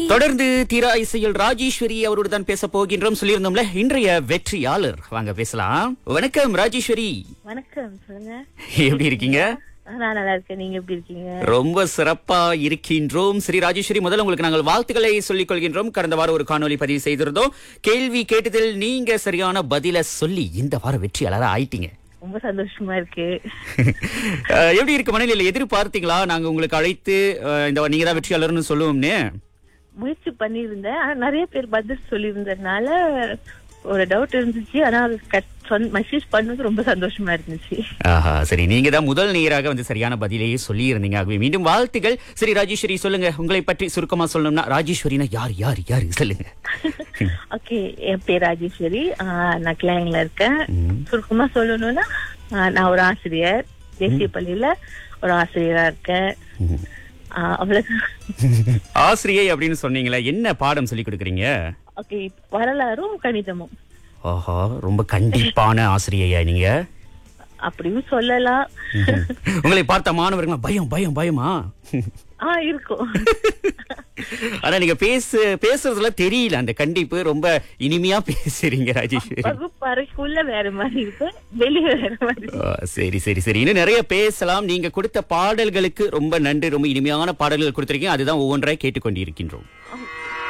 தொடர்ந்து தீரா இசையில் ராஜேஸ்வரி அவரோடு தான் பேச போகின்றோம் சொல்லியிருந்தோம்ல இன்றைய வெற்றியாளர் வாங்க பேசலாம் வணக்கம் ராஜேஸ்வரி வணக்கம் சொல்லுங்க எப்படி இருக்கீங்க ஆ, நான் நல்லா இருக்கேன் நீங்க எப்படி இருக்கீங்க ரொம்ப சிறப்பா இருக்கின்றோம் ஸ்ரீ ராஜேஸ்வரி முதல்ல உங்களுக்கு நாங்கள் வாழ்த்துக்களை சொல்லிக் கொள்கின்றோம் கடந்த வாரம் ஒரு காணொலி பதிவு செய்திருந்தோம் கேள்வி கேட்டதில் நீங்க சரியான பதில சொல்லி இந்த வாரம் வெற்றியாளரா ஆயிட்டீங்க ரொம்ப சந்தோஷமா இருக்கு அஹ், எப்படி இருக்கு மனநிலையில எதிர்பார்த்தீங்களா நாங்க உங்களுக்கு அழைத்து அஹ், இந்த நீங்க தான் வெற்றியாளர்னு சொல்லுவோம்னு முயற்சி பண்ணியிருந்தேன் ஆனா நிறைய பேர் பதில் சொல்லியிருந்ததுனால ஒரு டவுட் இருந்துச்சு ஆனா அது மெசேஜ் பண்ணது ரொம்ப சந்தோஷமா இருந்துச்சு ஆஹா சரி நீங்க தான் முதல் நேராக வந்து சரியான பதிலையே சொல்லி இருந்தீங்க ஆகவே மீண்டும் வாழ்த்துக்கள் சரி ராஜேஸ்வரி சொல்லுங்க உங்களை பற்றி சுருக்கமா சொல்லணும்னா ராஜேஸ்வரினா யார் யார் யார் சொல்லுங்க ஓகே என் பேர் ராஜேஸ்வரி ஆ, நான் கிளாங்ல இருக்கேன் ம். சுருக்கமா சொல்லணும்னா ஆ, நான் ஒரு ஆசிரியர் தேசிய பள்ளியில ஒரு ஆசிரியரா இருக்கேன் ம். ஆ, அவ்வளவுதான் ஆசிரியை அப்படின்னு சொன்னீங்களே என்ன பாடம் சொல்லி கொடுக்குறீங்க ஓகே வரலாறும் கணிதமும் ஆஹா ரொம்ப கண்டிப்பான ஆசிரியையா நீங்க அப்படியும் சொல்லலாம் ம்ஹும். உங்களை பார்த்த மாணவர்கள் பயம் பயம் பயமா ஆ இருக்கும் ஆனா நீங்க பேச பேசுறதுல தெரியல அந்த கண்டிப்பு ரொம்ப இனிமையா பேசுறீங்க ராஜேஸ்வரி வகுப்பறைக்குள்ள வேற மாதிரி இருக்கும் வெளியே வேற மாதிரி இருக்கும். ஆ, சரி சரி சரி இன்னும் நிறைய பேசலாம் நீங்க கொடுத்த பாடல்களுக்கு ரொம்ப நன்றி ரொம்ப இனிமையான பாடல்கள் கொடுத்திருக்கீங்க அதுதான் ஒவ்வொன்றாய் கேட்டுக்கொண்டிருக்கின்றோம் ஓகே